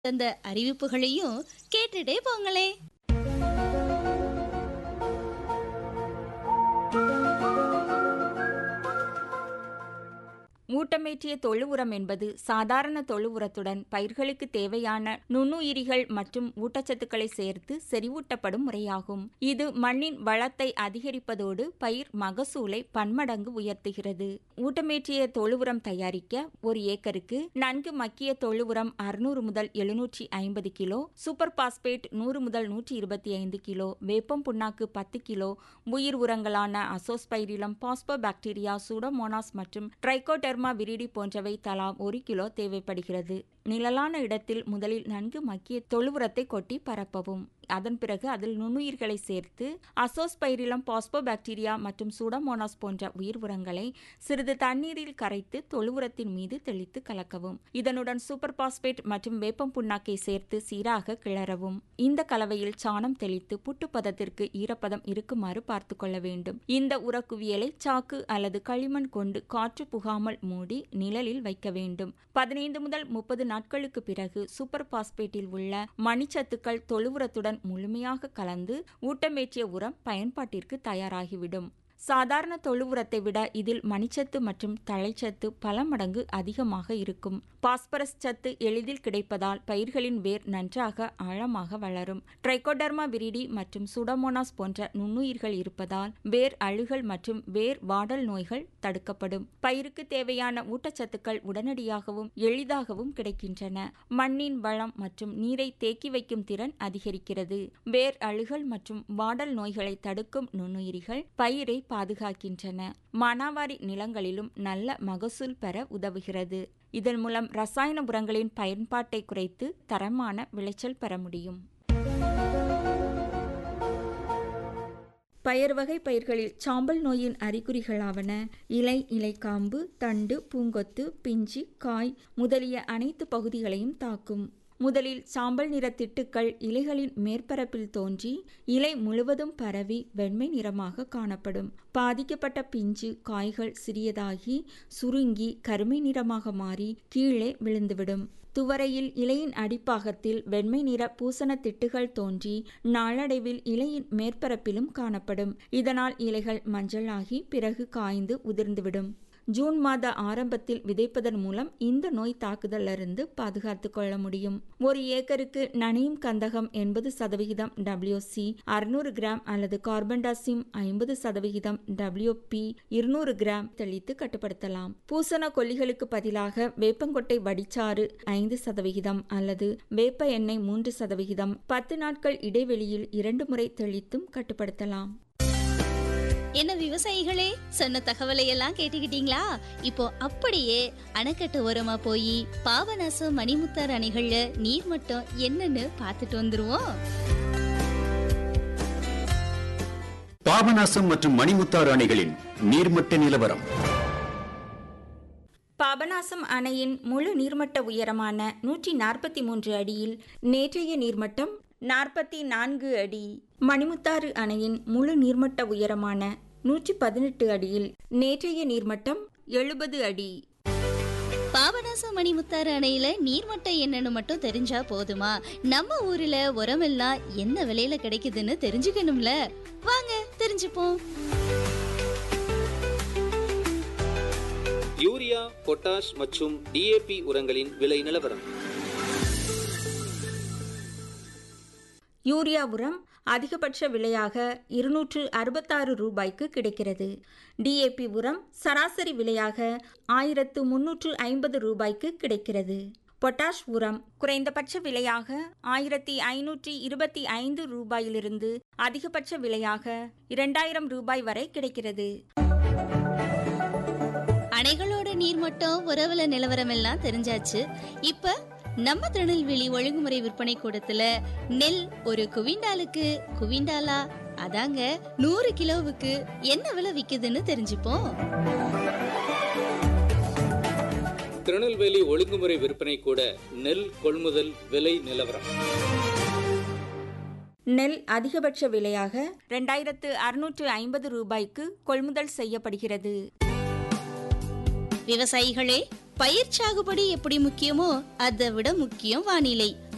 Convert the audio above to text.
அந்த அறிவிப்புகளையும் கேட்டுட்டே போங்களே ஊட்டமேற்றிய தொழு உரம் என்பது சாதாரண தொழு உரத்துடன் பயிர்களுக்கு தேவையான நுண்ணுயிரிகள் மற்றும் ஊட்டச்சத்துக்களை சேர்த்து செறிவூட்டப்படும் முறையாகும் இது மண்ணின் வளத்தை அதிகரிப்பதோடு பயிர் மகசூலை பன்மடங்கு உயர்த்துகிறது ஊட்டமேற்றிய தொழு உரம் தயாரிக்க ஒரு ஏக்கருக்கு நன்கு மக்கிய தொழு உரம் அறுநூறு முதல் எழுநூற்றி ஐம்பது கிலோ சூப்பர் பாஸ்பேட் நூறு முதல் நூற்றி இருபத்தி ஐந்து கிலோ வேப்பம் புண்ணாக்கு பத்து கிலோ உயிர் உரங்களான அசோஸ்பைரிலம் பாஸ்போ பாக்டீரியா சூடோமோனாஸ் மற்றும் ட்ரைகோடெர்மா விரிடி போன்றவை தலா ஒரு கிலோ தேவைப்படுகிறது நிழலான இடத்தில் முதலில் நன்கு மக்கிய தொழு உரத்தை கொட்டி பரப்பவும் அதன் பிறகு அதில் நுண்ணுயிர்களை சேர்த்து அசோஸ்பைரிலம் பாஸ்போ பாக்டீரியா மற்றும் சூடோமோனாஸ் போன்ற உயிர் உரங்களை சிறிது தண்ணீரில் கரைத்து தொழு உரத்தின் மீது தெளித்து கலக்கவும் இதனுடன் சூப்பர் பாஸ்பேட் மற்றும் வேப்பம் புண்ணாக்கை சேர்த்து சீராக கிளறவும் இந்த கலவையில் சாணம் தெளித்து புட்டு பதத்திற்கு ஈரப்பதம் இருக்குமாறு பார்த்து கொள்ள வேண்டும் இந்த உரக்குவியலை சாக்கு அல்லது களிமண் கொண்டு காற்று புகாமல் மூடி நிழலில் வைக்க வேண்டும் பதினைந்து முதல் முப்பது நாட்களுக்கு பிறகு சூப்பர் பாஸ்பேட்டில் உள்ள மணிச்சத்துக்கள் தொழு உரத்துடன் முழுமையாக கலந்து ஊட்டமேற்றிய உரம் பயன்பாட்டிற்கு தயாராகிவிடும் சாதாரண தொழு உரத்தை விட இதில் மணிச்சத்து மற்றும் தழைச்சத்து பல மடங்கு அதிகமாக இருக்கும் பாஸ்பரஸ் சத்து எளிதில் கிடைப்பதால் பயிர்களின் வேர் நன்றாக ஆழமாக வளரும் ட்ரைகோடர்மா விரிடி மற்றும் சுடமோனாஸ் போன்ற நுண்ணுயிர்கள் இருப்பதால் வேர் அழுகல் மற்றும் வேர் வாடல் நோய்கள் தடுக்கப்படும் பயிருக்கு தேவையான ஊட்டச்சத்துக்கள் உடனடியாகவும் எளிதாகவும் கிடைக்கின்றன மண்ணின் வளம் மற்றும் நீரை தேக்கி வைக்கும் திறன் அதிகரிக்கிறது வேர் அழுகல் மற்றும் வாடல் நோய்களை தடுக்கும் நுண்ணுயிரிகள் பயிரை பாதுகாக்கின்றன மானாவாரி நிலங்களிலும் நல்ல மகசூல் பெற உதவுகிறது இதன் மூலம் ரசாயன உரங்களின் பயன்பாட்டை குறைத்து தரமான விளைச்சல் பெற முடியும் பயறு வகை பயிர்களில் சாம்பல் நோயின் அறிகுறிகளாவன இலை இலைக்காம்பு தண்டு பூங்கொத்து பிஞ்சி காய் முதலிய அனைத்து பகுதிகளையும் தாக்கும் முதலில் சாம்பல் நிற திட்டுக்கள் இலைகளின் மேற்பரப்பில் தோன்றி இலை முழுவதும் பரவி வெண்மை நிறமாக காணப்படும் பாதிக்கப்பட்ட பிஞ்சு காய்கள் சிறியதாகி சுருங்கி கருமை நிறமாக மாறி கீழே விழுந்துவிடும் துவரையில் இலையின் அடிப்பாகத்தில் வெண்மை நிற பூசண திட்டுகள் தோன்றி நாளடைவில் இலையின் மேற்பரப்பிலும் காணப்படும் இதனால் இலைகள் மஞ்சளாகி பிறகு காய்ந்து உதிர்ந்துவிடும் ஜூன் மாத ஆரம்பத்தில் விதைப்பதன் மூலம் இந்த நோய் தாக்குதலிருந்து பாதுகாத்து கொள்ள முடியும் ஒரு ஏக்கருக்கு நனையும் கந்தகம் எண்பது சதவிகிதம் டபிள்யூசி அறுநூறு கிராம் அல்லது கார்பன்டாசிம் ஐம்பது சதவிகிதம் டபிள்யூபி இருநூறு கிராம் தெளித்து கட்டுப்படுத்தலாம் பூசண கொல்லிகளுக்கு பதிலாக வேப்பங்கொட்டை வடிச்சாறு ஐந்து சதவிகிதம் அல்லது வேப்ப எண்ணெய் மூன்று சதவிகிதம் பத்து நாட்கள் இடைவெளியில் இரண்டு முறை தெளித்தும் கட்டுப்படுத்தலாம் என்ன விவசாயிகளே சொன்ன தகவலை எல்லாம் கேட்டுக்கிட்டீங்களா இப்போ அப்படியே அணைக்கட்டு ஓரமா போய் பாபநாசம் மணிமுத்தார் அணைகள்ல நீர்மட்டம் என்னன்னு பார்த்துட்டு வந்துருவோம் பாபநாசம் மற்றும் மணிமுத்தாறு அணைகளின் நீர்மட்ட நிலவரம் பாபநாசம் அணையின் முழு நீர்மட்ட உயரமான நூற்றி நாற்பத்தி மூன்று அடியில் நேற்றைய நீர்மட்டம் நாற்பத்தி நான்கு அடி மணிமுத்தாறு அணையின் முழு நீர்மட்ட உயரமான நூற்றி பதினெட்டு அடியில் நேற்றைய நீர்மட்டம் எழுபது அடி பாபநாசம் மணிமுத்தாறு அணையில நீர்மட்டம் என்னன்னு மட்டும் தெரிஞ்சா போதுமா நம்ம ஊர்ல உரமெல்லாம் என்ன விலையில கிடைக்குதுன்னு தெரிஞ்சுக்கணும்ல வாங்க தெரிஞ்சுப்போம் யூரியா பொட்டாஷ் மற்றும் டிஏபி உரங்களின் விலை நிலவரம் யூரியா உரம் அதிகபட்ச விலையாக இருநூற்று அறுபத்தாறு ரூபாய்க்கு கிடைக்கிறது டிஏபி உரம் சராசரி விலையாக ஆயிரத்து முன்னூற்று ஐம்பது ரூபாய்க்கு கிடைக்கிறது பொட்டாஷ் உரம் குறைந்தபட்ச விலையாக ஆயிரத்தி ஐநூற்றி இருபத்தி ஐந்து ரூபாயிலிருந்து அதிகபட்ச விலையாக இரண்டாயிரம் ரூபாய் வரை கிடைக்கிறது அணைகளோட நீர்மட்டம் உறவுல நிலவரம் எல்லாம் தெரிஞ்சாச்சு இப்ப நம்ம திருநெல்வேலி ஒழுங்குமுறை விற்பனை கூடத்துல நெல் ஒரு குவிண்டாலுக்கு குவிண்டாலா அதாங்க நூறு கிலோவுக்கு என்ன விலை விக்குதுன்னு தெரிஞ்சுப்போம் திருநெல்வேலி ஒழுங்குமுறை விற்பனை கூட நெல் கொள்முதல் விலை நிலவரம் நெல் அதிகபட்ச விலையாக ரெண்டாயிரத்து அறுநூற்று ஐம்பது ரூபாய்க்கு கொள்முதல் செய்யப்படுகிறது விவசாயிகளே பயிர் சாகுபடி எப்படி முக்கியமோ அதை விட முக்கியம் வானிலை